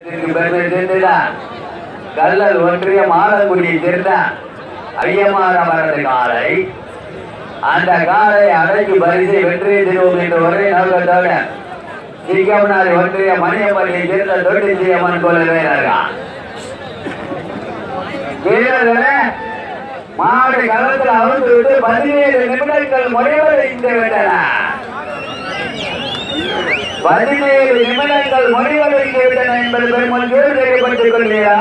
இதற்கு பெருமை சேர்ந்துதான் கல்லல் ஒன்றிய மாலங்குடியை சேர்ந்தான் ஐயமார மரது காலை அந்த காலை அடக்கி பரிசை வெற்றி திருவோம் என்ற ஒரே நோக்கத்தோட சிங்கம்னாரி ஒன்றிய மணியம்மனை சேர்ந்த தொட்டி அம்மன் போல வீரர்கள் வீரர்களே மாடு களத்தில் அமர்ந்து விட்டு பதினேழு நிமிடங்கள் முடிவடைந்து விட்டன பதினேழு நிமிடங்கள் முடிவடைந்து விட்டன என்பது பெருமன் பேர் தெரியப்பட்டுக் கொள்கிறா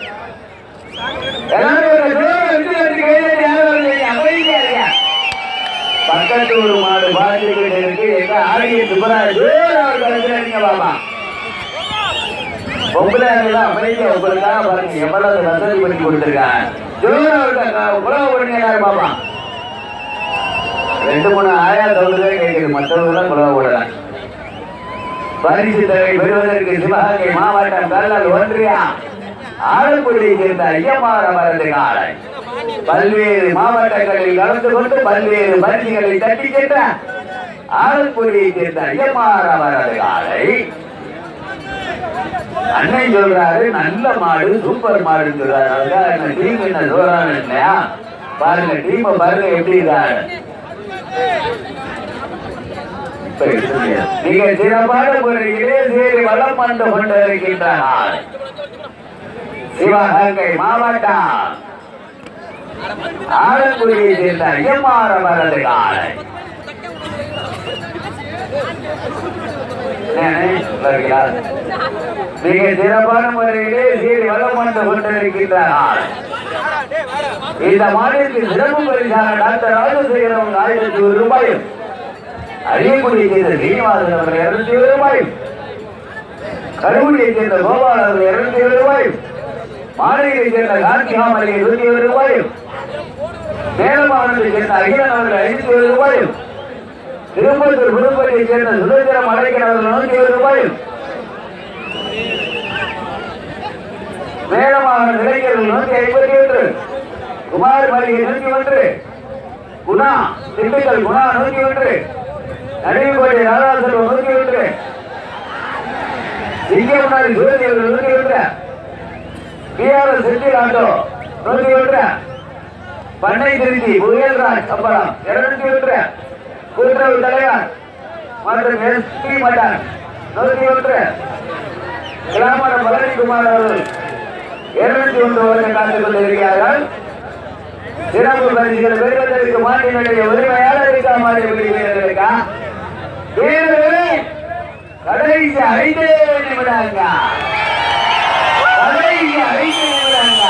பக்கத்து ஒரு மாடு பார்த்துக்கிட்டு இருக்கு எங்க ஆடிய சுப்பராஜ் அவர்களுக்கு பாபா பொம்பளை அமைதியா உங்களுக்காக பாருங்க எவ்வளவு வசதி பண்ணி கொடுத்துருக்காங்க உழவு பண்ணியாரு பாப்பா ரெண்டு மூணு ஆயா சொல்றதே கேட்குது மற்றவங்க குழவு விடுறாங்க பரிசு தொகை பெறுவதற்கு சிவகங்கை மாவட்டம் கல்லல் ஒன்றியா ஆலங்குடியை சேர்ந்த ஐயமார மரது காலை பல்வேறு மாவட்டங்களில் கலந்து கொண்டு பல்வேறு பரிசுகளை தட்டி சென்ற ஆலங்குடியை சேர்ந்த ஐயமார மரது காலை அன்னை சொல்றாரு நல்ல மாடு சூப்பர் மாடுன்னு சொல்றாரு அதுக்காக என்ன டீம் என்ன சொல்றாங்க இல்லையா பாருங்க டீமை பாருங்க எப்படி இருக்காங்க மிக சிறப்பான முறையிலே சேரி வளம் வந்து கொண்டிருக்கின்றார் சிவகங்கை மாவட்டம் ஆலங்குடியை சேர்ந்த ஐயமார மரது காலை மிக சிறப்பான முறையிலே சீரி வளம் வந்து கொண்டிருக்கின்றார் இந்த மாநிலத்திற்கு சிறப்பு பரிசான டாக்டர் ராஜசேகரன் ஆயிரத்தி ஒரு ரூபாயும் அரியக்குடியை சேர்ந்த சீனிவாசன் அவர்கள் இருநூத்தி ஏழு ரூபாயும் கருங்குடியை சேர்ந்த கோபால் அவர்கள் இருநூத்தி ஏழு ரூபாயும் மாநிலத்தை சேர்ந்த காந்திகாம் அவர்கள் இருபத்தி ஏழு ரூபாயும் மேலமாவட்டத்தை சேர்ந்த அகிலன் அவர்கள் ஐநூத்தி ஏழு ரூபாயும் திருப்பத்தூர் புதுப்பட்டியை சேர்ந்த சுதந்திரம் அடைக்கன் அவர்கள் நூத்தி ஏழு ரூபாயும் மேலமாவட்ட இளைஞர்கள் நூத்தி ஐம்பத்தி ஒன்று குமார் மளிகை நூத்தி ஒன்று குணா திண்டுக்கல் குணா நூத்தி ஒன்று நடுவுக்கோட்டை ராதாசெல்வம் நூத்தி ஒன்று சிங்கம்னாரி சுரதி அவர்கள் நூத்தி ஒன்று பிஆர்எஸ் செந்தில் ஆட்டோ நூத்தி ஒன்று பண்ணை திருச்சி புயல்ராஜ் சம்பளம் இருநூத்தி ஒன்று கூட்டுறவு தலைவர் மற்றும் எஸ்பி மட்டன் நூத்தி ஒன்று கிராமரம் பழனிக்குமார் அவர்கள் இருநூத்தி ஒன்று வருட காத்துக் கொண்டிருக்கிறார்கள் சிறப்பு பரிசுகள் பெறுவதற்கு மாட்டினுடைய உரிமையாளர் இருக்கா மாதிரி வீரர்களுக்கா வீரர்களே கடைசி ஐந்து நிமிடங்க கடைசி ஐந்து நிமிடங்க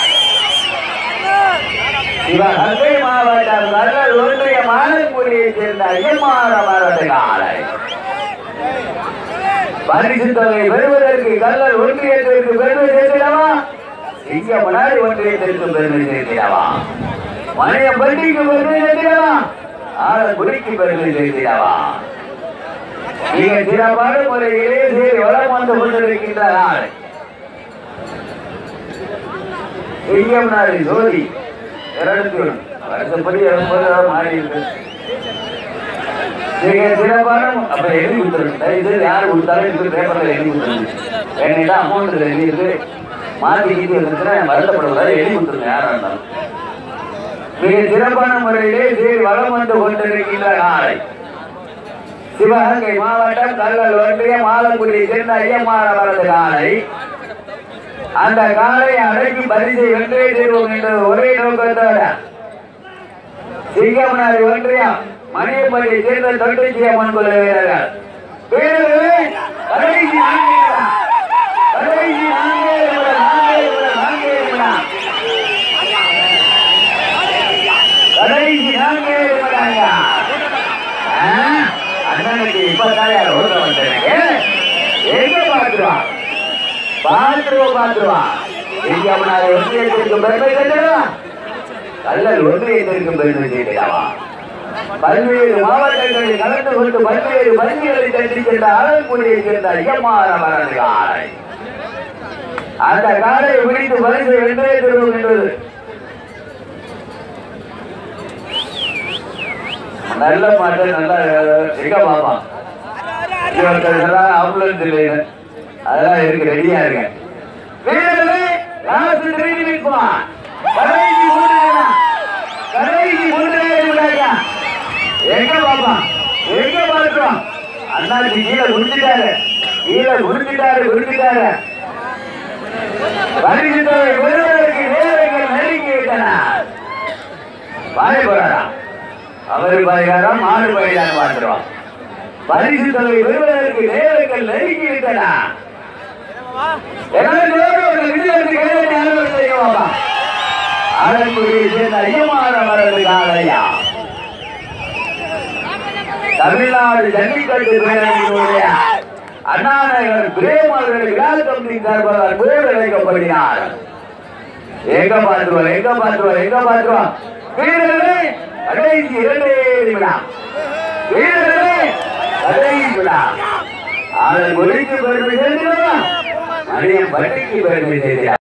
சிவகங்கை மாவட்டம் கடல் ஒன்றிய மாலக்குடியை சேர்ந்த ஐயமார மரது காலை பரிசு தொகை பெறுவதற்கு கல்லல் ஒன்றியத்திற்கு பெருமை சேர்த்திடவா இங்க முன்னாடி ஒன்றியத்திற்கு பெருமை சேர்த்திடவா மனைய பண்டிகைக்கு பெருமை சேர்த்திடவா ஆள குடிக்கு பெருமை சேர்த்திடவா மிக சிறப்பான முறையிலே சரி வளம் வந்து கொண்டிருக்கின்ற நாள் சிங்கம் நாடு ஜோதி இருநூத்தி ஒன்று வருஷப்படி இருபது மாறி இருக்கு மிக சிறப்பான அப்ப எழுதி கொடுத்துருங்க இது யார் கொடுத்தாலும் இது பேப்பர்ல எழுதி கொடுத்துருங்க என்னிடம் அமௌண்ட் எழுதி இருக்கு மாத்தி கீத்தி இருந்துச்சுன்னா வருத்தப்படக்கூடாது எழுதி கொடுத்துருங்க யாரா இருந்தாலும் மிக சிறப்பான முறையிலே சீர் வளம் வந்து கொண்டிருக்கின்ற நாளை சிவகங்கை மாவட்டம் கல்லல் ஒன்றிய மாலங்குடியை சேர்ந்த ஐயமார வரது காலை அந்த காலை அடக்கி பரிசை வென்றே தீர்வோம் என்ற ஒரே நோக்கத்தோட சிங்கமனாரி ஒன்றியம் மணியப்பள்ளி சேர்ந்த தொட்டிச்சி அம்மன் குல வீரர்கள் வீரர்களே, கடைசி நான்கு நிமிடம். கடைசி நான்கு நிமிடம், நான்கு நிமிடம், நான்கு நிமிடம். கடைசி நான்கு நிமிடங்க. ஆ, அண்ணனுக்கு இப்பதான் யார் ஓட வந்தேன் எங்க பார்த்துருவான் பார்த்துருவோம் பார்த்துருவான் சிங்கமனாரி ஒன்றியத்திற்கு பெருமை செஞ்சிடவா கல்லல் ஒன்றியத்திற்கு பெருமை செய்திடவா பல்வேறு மாவட்டங்களில் கலந்து கொண்டு பல்வேறு பள்ளிகளை தட்டி சென்ற ஆலங்குடியை சேர்ந்த ஐயமார மரண காலை அந்த காலை பிடித்து பரிசு வென்றே தருவோம் என்பது நல்ல மாட்டு நல்லா எங்க பாப்பான் ஆம்புலன்ஸ் இல்லைன்னு அதெல்லாம் இருக்கு ரெடியா இருங்க வீரர்களே லாஸ்ட் த்ரீ மினிட்ஸ் கடைசி மூணு நிமிடம். கடைசி மூணு நிமிடம் உள்ளாங்க. எங்க பாப்பா எங்க பார்த்தோம் அண்ணாச்சி கீழே குடிச்சிட்டாரு கீழே குடிச்சிட்டாரு குடிச்சிட்டாரு பரிசுத்தவை பெறுவதற்கு நேரங்கள் நெருங்கி விட்டன பாய போறாரா அவர் பாய்காரம் மாடு பாய்தான் பார்க்கிறோம் பரிசு தொகை பெறுவதற்கு நேரங்கள் நெருங்கி விட்டன ஆலங்குடியை சேர்ந்த ஐயமான மரபு காலையா தமிழ்நாடு ஜல்லிக்கட்டு பேரவையினுடைய அண்ணாநகர் பிரேம் அவர்கள் விழா கமிட்டி சார்பாக பேர் அழைக்கப்படுகிறார் எங்க பார்த்துருவோம் எங்க பார்த்துருவோம் எங்க பார்த்துருவோம் வீரர்களே கடைசி இரண்டே நிமிடம் வீரர்களே கடைசி விழா அதன் மொழிக்கு பெருமை சேர்க்கிறோம் மணியம் பட்டிக்கு பெருமை செய்கிறார்